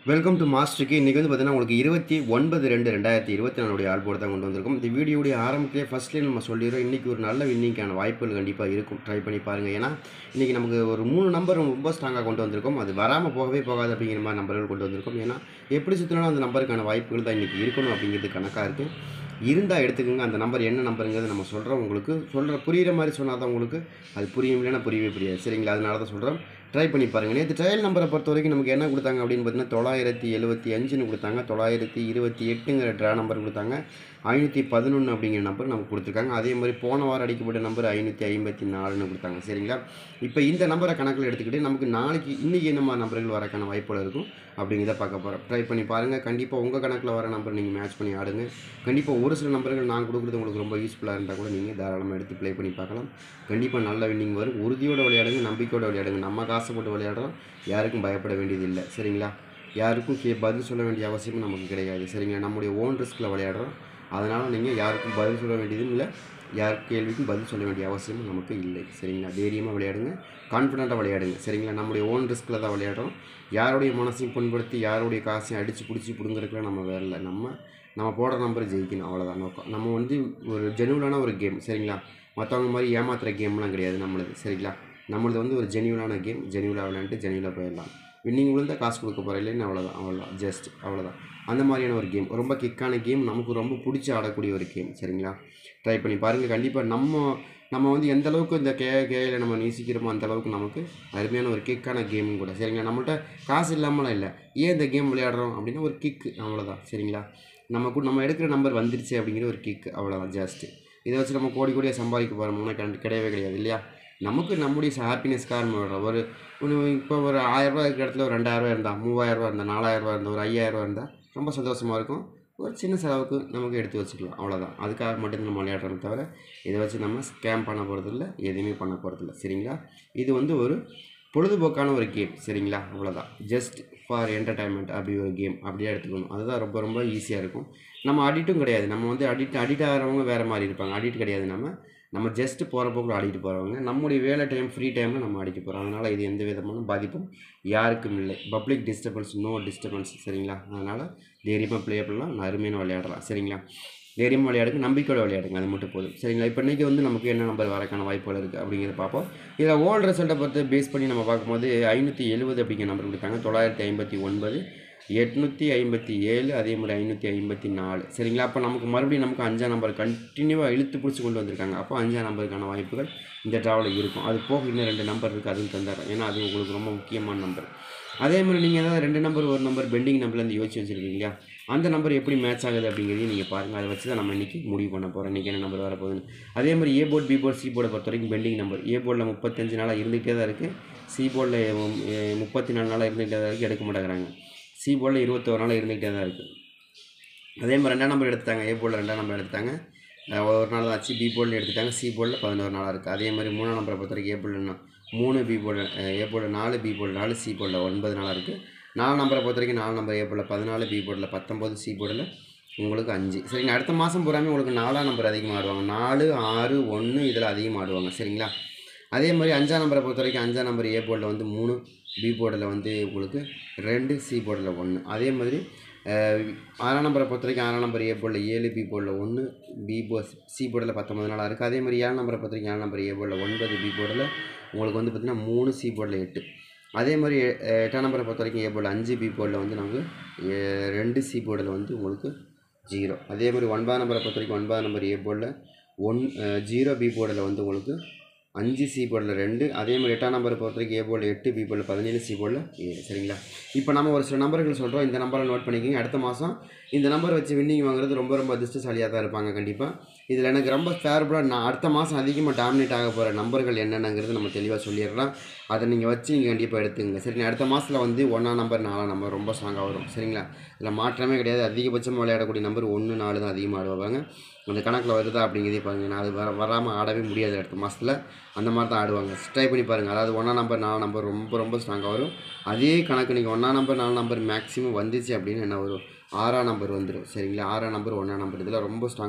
welcome to மாஸ்டருக்கு இன்றைக்கி வந்து பார்த்தீங்கன்னா உங்களுக்கு இருபத்தி ஒன்பது ரெண்டு ரெண்டாயிரத்தி இருபத்தி நாலுடைய ஆல்போர்டு தான் கொண்டு வந்திருக்கும் இந்த வீடியோடைய ஆரம்பத்திலே ஃபஸ்ட்லேயே நம்ம சொல்லிடுறோம் இன்றைக்கி ஒரு நல்ல வின்னிங்கான வாய்ப்புகள் கண்டிப்பாக இருக்கும் ட்ரை பண்ணி பாருங்கள் ஏன்னா இன்றைக்கி நமக்கு ஒரு மூணு நம்பர் ரொம்ப ஸ்ட்ராங்காக கொண்டு வந்திருக்கோம் அது வராமல் போகவே போகாது அப்படிங்கிற மாதிரி நம்பர்கள் கொண்டு வந்திருக்கோம் ஏன்னா எப்படி சுற்றினாலும் அந்த நம்பருக்கான வாய்ப்புகள் தான் இன்றைக்கி இருக்கணும் அப்படிங்கிறது கணக்காக இருக்குது இருந்தால் எடுத்துக்கோங்க அந்த நம்பர் என்ன நம்பருங்கிறது நம்ம சொல்கிறோம் உங்களுக்கு சொல்கிற புரிகிற மாதிரி சொன்னால் தான் உங்களுக்கு அது புரியும் இல்லைன்னா புரியவே புரியாது சரிங்களா அதனால தான் சொல்கிறோம் ட்ரை பண்ணி பாருங்கள் நேற்று ட்ரையல் நம்பரை பொறுத்த வரைக்கும் நமக்கு என்ன கொடுத்தாங்க அப்படின்னு பார்த்தீங்கன்னா தொள்ளாயிரத்தி எழுபத்தி அஞ்சுன்னு கொடுத்தாங்க தொள்ளாயிரத்தி இருபத்தி எட்டுங்கிற ட்ரா நம்பர் கொடுத்தாங்க ஐநூற்றி பதினொன்று அப்படிங்கிற நம்பர் நமக்கு கொடுத்துருக்காங்க அதே மாதிரி போன வாரம் அடிக்கப்பட்ட நம்பர் ஐநூற்றி ஐம்பத்தி நாலுன்னு கொடுத்தாங்க சரிங்களா இப்போ இந்த நம்பரை கணக்கில் எடுத்துக்கிட்டு நமக்கு நாளைக்கு இன்றைக்கி என்ன மாதிரி நம்பர்கள் வரக்கான வாய்ப்புகள் இருக்கும் அப்படிங்கிறத பார்க்க போகிறோம் ட்ரை பண்ணி பாருங்கள் கண்டிப்பாக உங்கள் கணக்கில் வர நம்பர் நீங்கள் மேட்ச் பண்ணி ஆடுங்க கண்டிப்பாக ஒரு சில நம்பர்கள் நான் கொடுக்குறது உங்களுக்கு ரொம்ப யூஸ்ஃபுல்லாக இருந்தால் கூட நீங்கள் தாராளமாக எடுத்து ப்ளே பண்ணி பார்க்கலாம் கண்டிப்பாக நல்ல வின்னிங் வரும் உறுதியோடு விளையாடுங்க நம்பிக்கையோடு விளையாடுங்க நம்ம காசு போட்டு விளையாடுறோம் யாருக்கும் பயப்பட வேண்டியது இல்லை சரிங்களா யாருக்கும் கே பதில் சொல்ல வேண்டிய அவசியமும் நமக்கு கிடையாது சரிங்களா நம்முடைய ஓன் ரிஸ்கில் விளையாடுறோம் அதனால் நீங்கள் யாருக்கும் பதில் சொல்ல வேண்டியதும் இல்லை யார் கேள்விக்கும் பதில் சொல்ல வேண்டிய அவசியமும் நமக்கு இல்லை சரிங்களா தைரியமாக விளையாடுங்க கான்ஃபிடண்ட்டாக விளையாடுங்க சரிங்களா நம்முடைய ஓன் ரிஸ்கில் தான் விளையாடுறோம் யாருடைய மனசையும் புண்படுத்தி யாருடைய காசையும் அடித்து பிடிச்சி பிடுங்கிறதுக்குலாம் நம்ம வேலை நம்ம நம்ம போடுற நம்பர் ஜெயிக்கணும் அவ்வளோதான் நோக்கம் நம்ம வந்து ஒரு ஜெனுவலான ஒரு கேம் சரிங்களா மற்றவங்க மாதிரி ஏமாத்துற கேம்லாம் கிடையாது நம்மளது சரிங்களா நம்மளது வந்து ஒரு ஜெனுவலான கேம் ஜெனுவலாக விளையாண்டு ஜெனுவலாக போயிடலாம் வின்னிங் விழுந்தால் காசு கொடுக்க போகிற இல்லைன்னு அவ்வளோதான் அவ்வளோதான் ஜஸ்ட் அவ்வளோதான் அந்த மாதிரியான ஒரு கேம் ரொம்ப கிக்கான கேம் நமக்கு ரொம்ப பிடிச்சி ஆடக்கூடிய ஒரு கேம் சரிங்களா ட்ரை பண்ணி பாருங்கள் கண்டிப்பாக நம்ம நம்ம வந்து எந்த அளவுக்கு இந்த கே கேயில் நம்ம நேசிக்கிறோமோ அந்த அளவுக்கு நமக்கு அருமையான ஒரு கிக்கான கேமும் கூட சரிங்களா நம்மள்ட்ட காசு இல்லாமலாம் இல்லை ஏன் இந்த கேம் விளையாடுறோம் அப்படின்னா ஒரு கிக்கு அவ்வளோதான் சரிங்களா நம்ம கூட நம்ம எடுக்கிற நம்பர் வந்துருச்சு அப்படிங்கிற ஒரு கிக் அவ்வளோதான் ஜஸ்ட்டு இதை வச்சு நம்ம கோடி கோடியாக சம்பாதிக்க போகிறோம்னா கண்டு கிடையவே கிடையாது இல்லையா நமக்கு நம்முடைய ஹாப்பினஸ்க்காக நம்ம விடுறோம் ஒரு ஒரு இப்போ ஒரு ஆயிரரூபா இருக்கிற இடத்துல ஒரு ரெண்டாயிரரூவா இருந்தால் மூவாயிரரூவா இருந்தால் நாலாயிரரூவா இருந்தால் ஒரு ஐயாயிரரூவா இருந்தால் ரொம்ப சந்தோஷமாக இருக்கும் ஒரு சின்ன செலவுக்கு நமக்கு எடுத்து வச்சுக்கலாம் அவ்வளோதான் அதுக்காக மட்டும் நம்ம விளையாடுறோம் தவிர இதை வச்சு நம்ம ஸ்கேம் பண்ண போகிறதில்ல எதுவுமே பண்ண போகிறதில்ல சரிங்களா இது வந்து ஒரு பொழுதுபோக்கான ஒரு கேம் சரிங்களா அவ்வளோதான் ஜஸ்ட் ஃபார் என்டர்டைன்மெண்ட் அப்படி ஒரு கேம் அப்படியே எடுத்துக்கணும் அதுதான் ரொம்ப ரொம்ப ஈஸியாக இருக்கும் நம்ம அடிக்ட்டும் கிடையாது நம்ம வந்து அடிக்ட் அடிக்ட் ஆகிறவங்க வேறு மாதிரி இருப்பாங்க அடிக்ட் கிடையாது நம்ம நம்ம ஜஸ்ட் போகிற போக்கில் ஆடிட்டு போகிறவங்க நம்முடைய வேலை டைம் ஃப்ரீ டைமில் நம்ம ஆடிட்டு போகிறோம் அதனால் இது எந்த விதமான பாதிப்பும் யாருக்கும் இல்லை பப்ளிக் டிஸ்டர்பன்ஸ் நோ டிஸ்டர்பன்ஸ் சரிங்களா அதனால் தைரியமாக ப்ளே பண்ணலாம் அருமையான விளையாடலாம் சரிங்களா தைரியமாக விளையாடுங்க நம்பிக்கையோட விளையாடுங்க அது மட்டும் போதும் சரிங்களா இப்போ இன்றைக்கி வந்து நமக்கு என்ன நம்பர் வரக்கான வாய்ப்புகள் இருக்குது அப்படிங்கிறத பார்ப்போம் இதில் ஓல்டு ரிசல்ட்டை பார்த்து பேஸ் பண்ணி நம்ம பார்க்கும்போது ஐநூற்றி எழுபது அப்படிங்கிற நம்பர் கொடுத்தாங்க தொள்ளாயிரத்தி ஐம்பத்தி ஒன்பது எட்நூற்றி ஐம்பத்தி ஏழு அதே மாதிரி ஐநூற்றி ஐம்பத்தி நாலு சரிங்களா அப்போ நமக்கு மறுபடியும் நமக்கு அஞ்சாம் நம்பர் கண்டினியூவாக இழுத்து பிடிச்சி கொண்டு வந்திருக்காங்க அப்போ அஞ்சாம் நம்பருக்கான வாய்ப்புகள் இந்த ட்ராவலில் இருக்கும் அது போக இன்னும் ரெண்டு நம்பர் இருக்குது அதுவும் தந்துடுறேன் ஏன்னா அது உங்களுக்கு ரொம்ப முக்கியமான நம்பர் அதே மாதிரி நீங்கள் ஏதாவது ரெண்டு நம்பர் ஒரு நம்பர் பெண்டிங் நம்பர்லேருந்து யோசிச்சு வச்சுருக்கீங்க இல்லையா அந்த நம்பர் எப்படி மேட்ச் ஆகுது அப்படிங்கிறதையும் நீங்கள் பாருங்கள் அதை வச்சு தான் நம்ம இன்றைக்கி முடிவு பண்ண போகிறோம் இன்றைக்கி என்ன நம்பர் வரப்போகுதுன்னு அதே மாதிரி A board B board C போர்டை பொறுத்த வரைக்கும் பெண்டிங் நம்பர் ஏ போர்டில் முப்பத்தஞ்சு நாளாக இருந்துகிட்டே தான் இருக்குது சி போர்டில் முப்பத்தி நாலு நாளாக இருந்துகிட்டே தான் இருக்குது எடுக்க மாட்டேங்கிறாங்க சி போர்டில் இருபத்தோரு நாள் இருந்துகிட்டே தான் இருக்குது அதே மாதிரி ரெண்டாம் நம்பர் எடுத்துட்டாங்க ஏ போர்டில் ரெண்டாம் நம்பர் எடுத்தாங்க அஹ் ஒரு நாள் ஆச்சு பி போர்டில் எடுத்துட்டாங்க சி போர்டில் பதினோரு நாளாக இருக்குது அதே மாதிரி மூணாம் நம்பரை பொறுத்த வரைக்கும் ஏ போர்டில் மூணு பி போர்டில் ஏ போர்டில் நாலு பி போர்டில் நாலு சி போர்டில் ஒன்பது நாளாக இருக்குது நாலு நம்பரை பொறுத்த வரைக்கும் நாலு நம்பர் ஏ போர்டில் பதினாலு பி போர்டில் பத்தொம்போது சி போர்டில் உங்களுக்கு அஞ்சு சரிங்க அடுத்த மாதம் பூராமே உங்களுக்கு நாலாம் நம்பர் அதிகமாக ஆடுவாங்க நாலு ஆறு ஒன்று இதில் அதிகமாக ஆடுவாங்க சரிங்களா அதே மாதிரி அஞ்சாம் நம்பரை பொறுத்த வரைக்கும் அஞ்சாம் நம்பர் ஏ போர்டில் வந்து மூணு பி போர்டில் வந்து உங்களுக்கு ரெண்டு சி போர்டில் ஒன்று அதே மாதிரி அஹ், ஆறாம் நம்பரை பொறுத்த வரைக்கும் ஆறாம் நம்பர் ஏ போர்டில் ஏழு பி போர்டில் ஒன்று பி போ சி போர்டில் பத்தொம்பது நாளாக இருக்குது அதே மாதிரி ஏழாம் நம்பரை பொறுத்த வரைக்கும் ஏழாம் நம்பர் ஏ போர்டில் ஒன்பது பி போர்டில் உங்களுக்கு வந்து பார்த்திங்கன்னா மூணு சி போர்டில் எட்டு அதே மாதிரி எ- எட்டாம் நம்பரை பொறுத்த வரைக்கும் ஏ போர்டில் அஞ்சு பி போர்டில் வந்து நமக்கு எ- ரெண்டு சி போர்டில் வந்து உங்களுக்கு ஜீரோ அதே மாதிரி ஒன்பதாம் நம்பரை பொறுத்த வரைக்கும் ஒன்பதாம் நம்பர் ஏ போர்டில் ஒன் ஜீரோ பி போர்டில் வந்து உங்களுக்கு அஞ்சு சி போர்டில் ரெண்டு அதே மாதிரி எட்டாம் நம்பரை பொறுத்த வரைக்கும் ஏ போர்டில் எட்டு பி போர்டில் பதினேழு சி போர்டில் ஏழு சரிங்களா இப்போ நம்ம ஒரு சில நம்பர்கள் சொல்கிறோம் இந்த நம்பரை நோட் பண்ணிக்கோங்க அடுத்த மாதம் இந்த நம்பர் வச்சு வின்னிங் வாங்குறது ரொம்ப ரொம்ப அதிர்ஷ்டசாலியாக தான் இருப்பாங்க கண்டிப்பாக இதில் எனக்கு ரொம்ப ஃபேவரபுளாக நான் அடுத்த மாதம் அதிகமாக டாமினேட் ஆக போகிற நம்பர்கள் என்னென்னங்கிறது நம்ம தெளிவாக சொல்லிடுறோம் அதை நீங்கள் வச்சு நீங்கள் கண்டிப்பாக எடுத்துங்க சரி அடுத்த மாதத்தில் வந்து ஒன்றாம் நம்பர் நாலாம் நம்பர் ரொம்ப ஸ்ட்ராங்காக வரும் சரிங்களா இதில் மாற்றமே கிடையாது அதிகபட்சமாக விளையாடக்கூடிய நம்பர் ஒன்று நாலு தான் அதிகமாக ஆடுவாங்க அந்த கணக்கில் வருதா அப்படிங்கிறதே பாருங்க நான் அது வர வராமல் ஆடவே முடியாது அடுத்த மாதத்தில் அந்த மாதிரி தான் ஆடுவாங்க ட்ரை பண்ணி பாருங்கள் அதாவது ஒன்றாம் நம்பர் நாலாம் நம்பர் ரொம்ப ரொம்ப ஸ்ட்ராங்காக வரும் அதே கணக்கு நீங்கள் ஒன்றாம் நம்பர் நாலாம் நம்பர் மேக்ஸிமம் வந்துச்சு அப்படின்னு என்ன வரும் ஆறாம் நம்பர் வந்துடும் சரிங்களா ஆறாம் நம்பர் ஒன்றாம் நம்பர் இதில் ரொம்ப ஸ்ட்ராங்காக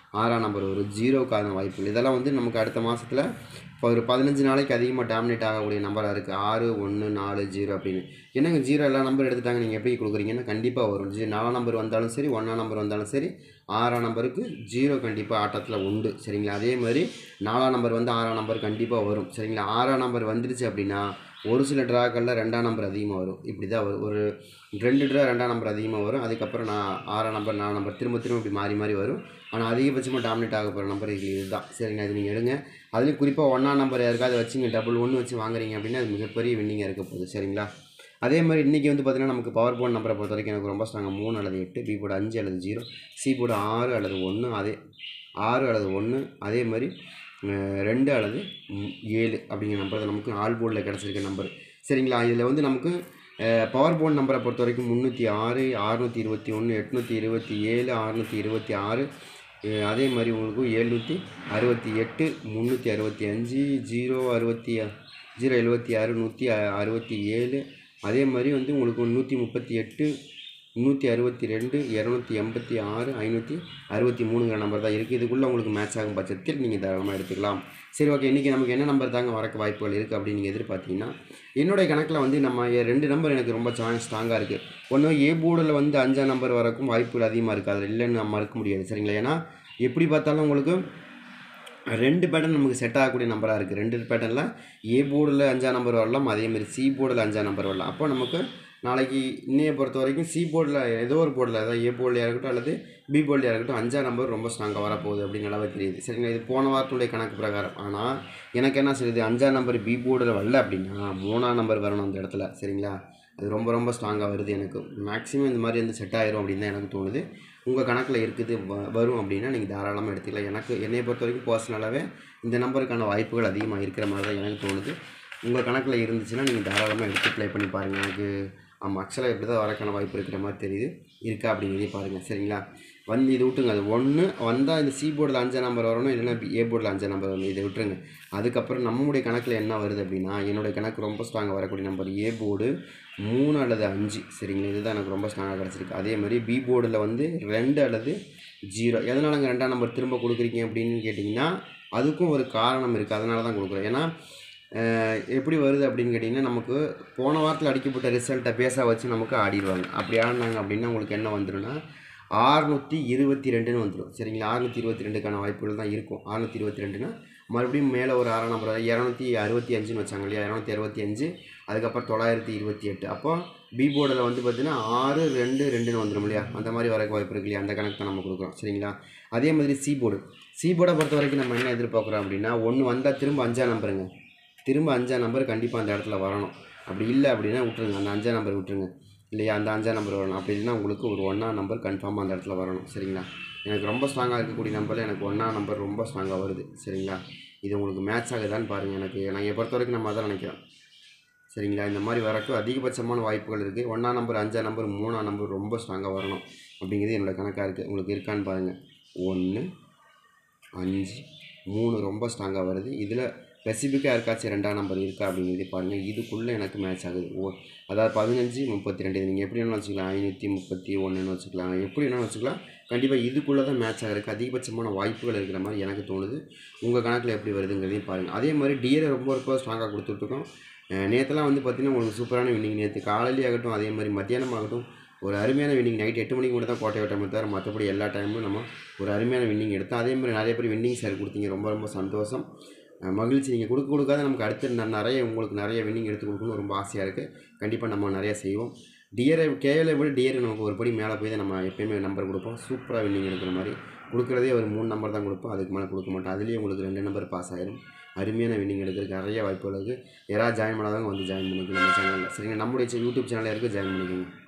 ஆறாம் நம்பர் வரும் ஜீரோக்கான வாய்ப்புகள் இதெல்லாம் வந்து நமக்கு அடுத்த மாதத்தில் இப்போ ஒரு பதினஞ்சு நாளைக்கு அதிகமாக டாமினேட் ஆகக்கூடிய நம்பராக இருக்குது ஆறு ஒன்று நாலு ஜீரோ அப்படின்னு என்னங்க ஜீரோ எல்லா நம்பர் எடுத்துட்டாங்க நீங்கள் எப்படி கொடுக்குறீங்கன்னா கண்டிப்பாக வரும் ஜி நாலாம் நம்பர் வந்தாலும் சரி ஒன்றாம் நம்பர் வந்தாலும் சரி ஆறாம் நம்பருக்கு ஜீரோ கண்டிப்பாக ஆட்டத்தில் உண்டு சரிங்களா அதே மாதிரி நாலாம் நம்பர் வந்து ஆறாம் நம்பர் கண்டிப்பாக வரும் சரிங்களா ஆறாம் நம்பர் வந்துருச்சு அப்படின்னா ஒரு சில ட்ராக்களில் ரெண்டாம் நம்பர் அதிகமாக வரும் இப்படி தான் வரும் ஒரு ரெண்டு ட்ரா ரெண்டாம் நம்பர் அதிகமாக வரும் அதுக்கப்புறம் நான் ஆறாம் நம்பர் நாலாம் நம்பர் திரும்ப திரும்ப இப்படி மாறி மாறி வரும் ஆனால் அதிகபட்சமாக டாமினேட் ஆக போகிற நம்பர் இது இதுதான் சரிங்க இது நீங்கள் எடுங்க அதுலேயும் குறிப்பாக ஒன்றாம் நம்பர் யாருக்காவது வச்சுங்க டபுள் ஒன்று வச்சு வாங்குறீங்க அப்படின்னா அது மிகப்பெரிய வின்னிங்காக இருக்க போகுது சரிங்களா அதே மாதிரி இன்றைக்கி வந்து பார்த்திங்கன்னா நமக்கு பவர் போர்ட் நம்பரை பொறுத்த வரைக்கும் எனக்கு ரொம்ப ஸ்ட்ராங்காக மூணு அல்லது எட்டு பி போர்டு அஞ்சு அல்லது ஜீரோ சி போர்டு ஆறு அல்லது ஒன்று அதே ஆறு அல்லது ஒன்று அதே மாதிரி அஹ், ரெண்டு அல்லது ம், ஏழு அப்படிங்கிற நம்பர் தான் நமக்கு ஆல் போர்டில் கிடச்சிருக்க நம்பர் சரிங்களா இதில் வந்து நமக்கு பவர் போர்ட் நம்பரை பொறுத்த வரைக்கும் முந்நூற்றி ஆறு அறுநூற்றி இருபத்தி ஒன்று எட்நூற்றி இருபத்தி ஏழு அறுநூற்றி இருபத்தி ஆறு அஹ், அதே மாதிரி உங்களுக்கு எழுநூற்றி அறுபத்தி எட்டு முந்நூற்றி அறுபத்தி அஞ்சு ஜீரோ அறுபத்தி ஜீரோ எழுபத்தி ஆறு நூற்றி அறுபத்தி ஏழு அதே மாதிரி வந்து உங்களுக்கு நூற்றி முப்பத்தி எட்டு நூற்றி அறுபத்தி ரெண்டு இரநூத்தி எண்பத்தி ஆறு ஐநூற்றி அறுபத்தி மூணுங்கிற நம்பர் தான் இருக்குது இதுக்குள்ளே உங்களுக்கு மேட்ச் ஆகும் பட்சத்தில் நீங்கள் தாராளமாக எடுத்துக்கலாம் சரி ஓகே இன்றைக்கி நமக்கு என்ன நம்பர் தாங்க வரக்கு வாய்ப்புகள் இருக்குது அப்படின்னு நீங்கள் எதிர்பார்த்தீங்கன்னா என்னுடைய கணக்கில் வந்து நம்ம எ- ரெண்டு நம்பர் எனக்கு ரொம்ப சான்ஸ் ஸ்ட்ராங்காக இருக்குது ஒன்று ஏ போர்டில் வந்து அஞ்சாம் நம்பர் வரக்கும் வாய்ப்புகள் அதிகமாக இருக்குது அதில் இல்லைன்னு நம்ம மறுக்க முடியாது சரிங்களா ஏன்னா எப்படி பார்த்தாலும் உங்களுக்கு ரெண்டு பேட்டர்ன் நமக்கு செட் ஆகக்கூடிய நம்பராக இருக்குது ரெண்டு பேட்டர்னில் ஏ போர்டில் அஞ்சாம் நம்பர் வரலாம் அதேமாதிரி சி போர்டில் அஞ்சாம் நம்பர் வரலாம் அப்போ நமக்கு நாளைக்கு இன்னைய பொறுத்த வரைக்கும் சி போர்டில் ஏதோ ஒரு போர்டில் அதாவது ஏ போர்டில் இருக்கட்டும் அல்லது பி போர்டில் இருக்கட்டும் அஞ்சாம் நம்பர் ரொம்ப ஸ்ட்ராங்காக வரப்போகுது அப்படின்னு நல்லாவே தெரியுது சரிங்களா இது போன வாரத்துடைய கணக்கு பிரகாரம் ஆனால் எனக்கு என்ன சொல்லுது அஞ்சாம் நம்பர் பி போர்டில் வரல அப்படின்னா மூணாம் நம்பர் வரணும் அந்த இடத்துல சரிங்களா அது ரொம்ப ரொம்ப ஸ்ட்ராங்காக வருது எனக்கு மேக்ஸிமம் இந்த மாதிரி வந்து செட் ஆயிரும் அப்படின்னு தான் எனக்கு தோணுது உங்கள் கணக்கில் இருக்குது வ- வரும் அப்படின்னா நீங்கள் தாராளமாக எடுத்துக்கலாம் எனக்கு என்னை பொறுத்த வரைக்கும் பர்சனலாகவே இந்த நம்பருக்கான வாய்ப்புகள் அதிகமாக இருக்கிற மாதிரி தான் எனக்கு தோணுது உங்கள் கணக்கில் இருந்துச்சுன்னா நீங்கள் தாராளமாக எடுத்து ப்ளே பண்ணி பாருங்கள் எனக்கு ஆமாம் ஆக்சுவலாக இப்படி தான் வரக்கான வாய்ப்பு இருக்கிற மாதிரி தெரியுது இருக்கா அப்படிங்கிறதையும் பாருங்கள் சரிங்களா வந்து இது விட்டுருங்க அது ஒன்று வந்தால் இந்த சி போர்டில் அஞ்சாம் நம்பர் வரணும் இல்லைன்னா ஏ போர்டில் அஞ்சாம் நம்பர் வரணும் இதை விட்டுருங்க அதுக்கப்புறம் நம்முடைய கணக்கில் என்ன வருது அப்படின்னா என்னுடைய கணக்கு ரொம்ப ஸ்ட்ராங்காக வரக்கூடிய நம்பர் ஏ போர்டு மூணு அல்லது அஞ்சு சரிங்களா இதுதான் எனக்கு ரொம்ப ஸ்ட்ராங்காக கிடச்சிருக்கு அதே மாதிரி பி போர்டில் வந்து ரெண்டு அல்லது ஜீரோ எதனாலங்க ரெண்டாம் நம்பர் திரும்ப கொடுக்குறீங்க அப்படின்னு கேட்டிங்கன்னா அதுக்கும் ஒரு காரணம் இருக்குது அதனால தான் கொடுக்குறேன் ஏன்னா அஹ், எப்படி வருது அப்படின்னு கேட்டிங்கன்னா நமக்கு போன வாரத்தில் அடிக்கப்பட்ட ரிசல்ட்டை பேச வச்சு நமக்கு ஆடிடுவாங்க அப்படி ஆடினாங்க அப்படின்னா உங்களுக்கு என்ன வந்துடும்னா ஆறுநூற்றி இருபத்தி ரெண்டுன்னு வந்துடும் சரிங்களா ஆறுநூற்றி இருபத்தி ரெண்டுக்கான வாய்ப்புகள் தான் இருக்கும் ஆறுநூற்றி இருபத்தி ரெண்டுனா மறுபடியும் மேலே ஒரு ஆறாம் நம்பர் இரநூத்தி அறுபத்தி அஞ்சுன்னு வச்சாங்க இல்லையா இரநூத்தி அறுபத்தி அஞ்சு அதுக்கப்புறம் தொள்ளாயிரத்தி இருபத்தி எட்டு அப்போ பி போர்டில் வந்து பார்த்தீங்கன்னா ஆறு ரெண்டு ரெண்டுன்னு வந்துடும் இல்லையா அந்த மாதிரி வரக்கு வாய்ப்பு இருக்கு இல்லையா அந்த கணக்கு தான் நம்ம கொடுக்குறோம் சரிங்களா அதே மாதிரி சி போர்டு சி போர்டை பொறுத்த வரைக்கும் நம்ம என்ன எதிர்பார்க்குறோம் அப்படின்னா ஒன்று வந்தால் திரும்ப அஞ்சாம் நம்பருங்க திரும்ப அஞ்சாம் நம்பர் கண்டிப்பாக அந்த இடத்துல வரணும் அப்படி இல்லை அப்படின்னா விட்டுருங்க அந்த அஞ்சாம் நம்பர் விட்டுருங்க இல்லையா அந்த அஞ்சாம் நம்பர் வரணும் அப்படி இல்லைன்னா உங்களுக்கு ஒரு ஒன்றாம் நம்பர் கன்ஃபார்மாக அந்த இடத்துல வரணும் சரிங்களா எனக்கு ரொம்ப ஸ்ட்ராங்காக இருக்கக்கூடிய நம்பரில் எனக்கு ஒன்றாம் நம்பர் ரொம்ப ஸ்ட்ராங்காக வருது சரிங்களா இது உங்களுக்கு மேட்ச் ஆகுதான்னு பாருங்கள் எனக்கு நான் என்னை பொறுத்த வரைக்கும் நம்ம அதான் நினைக்கிறேன் சரிங்களா இந்த மாதிரி வரக்கு அதிகபட்சமான வாய்ப்புகள் இருக்குது ஒன்றாம் நம்பர் அஞ்சாம் நம்பர் மூணாம் நம்பர் ரொம்ப ஸ்ட்ராங்காக வரணும் அப்படிங்கிறது என்னோட கணக்காக இருக்குது உங்களுக்கு இருக்கான்னு பாருங்கள் ஒன்று அஞ்சு மூணு ரொம்ப ஸ்ட்ராங்காக வருது இதில் ஸ்பெசிஃபிக்காக யாருக்காச்சும் ரெண்டாம் நம்பர் இருக்கா அப்படிங்கிறது பாருங்கள் இதுக்குள்ளே எனக்கு மேட்ச் ஆகுது ஓ அதாவது பதினஞ்சு முப்பத்தி ரெண்டு நீங்கள் எப்படி வேணாலும் வச்சுக்கலாம் ஐநூற்றி முப்பத்தி ஒன்றுன்னு வச்சுக்கலாம் எப்படி வேணாலும் வச்சுக்கலாம் கண்டிப்பாக இதுக்குள்ளே தான் மேட்ச் ஆகிறதுக்கு அதிகபட்சமான வாய்ப்புகள் இருக்கிற மாதிரி எனக்கு தோணுது உங்கள் கணக்கில் எப்படி வருதுங்கிறதையும் பாருங்கள் அதே மாதிரி டியரை ரொம்ப ரொம்ப ஸ்ட்ராங்காக கொடுத்துட்ருக்கோம் நேற்றுலாம் வந்து பார்த்திங்கன்னா உங்களுக்கு சூப்பரான வின்னிங் நேற்று காலையிலே ஆகட்டும் அதே மாதிரி மத்தியானம் ஆகட்டும் ஒரு அருமையான வின்னிங் நைட் எட்டு மணிக்கு மட்டும் தான் கோட்டை விட்டோமே தவிர மற்றபடி எல்லா டைமும் நம்ம ஒரு அருமையான வின்னிங் எடுத்தோம் அதே மாதிரி நிறைய பேர் வின்னிங் சார் கொடுத்தீங்க ரொம்ப ரொம்ப சந்தோஷம் அஹ் மகிழ்ச்சி நீங்கள் கொடுக்க கொடுக்காத நமக்கு அடுத்து ந- நிறைய உங்களுக்கு நிறைய வின்னிங் எடுத்து கொடுக்கணும்னு ரொம்ப ஆசையாக இருக்குது கண்டிப்பாக நம்ம நிறைய செய்வோம் டியரை கேஎலை விட டியர் நமக்கு ஒரு படி மேலே போய் தான் நம்ம எப்பயுமே நம்பர் கொடுப்போம் சூப்பராக வின்னிங் எடுக்கிற மாதிரி கொடுக்குறதே ஒரு மூணு நம்பர் தான் கொடுப்போம் அதுக்கு மேலே கொடுக்க மாட்டோம் அதுலேயே உங்களுக்கு ரெண்டு நம்பர் பாஸ் ஆயிரும் அருமையான வின்னிங் எடுக்கிறதுக்கு நிறைய வாய்ப்புகள் இருக்குது யாராவது ஜாயின் பண்ணாதவங்க வந்து ஜாயின் பண்ணிக்கலாம் நம்ம சேனலில் சரிங்க நம்முடைய யூடியூப் சேனலில் இருக்குது ஜாயின் பண்ணிக்கோங்க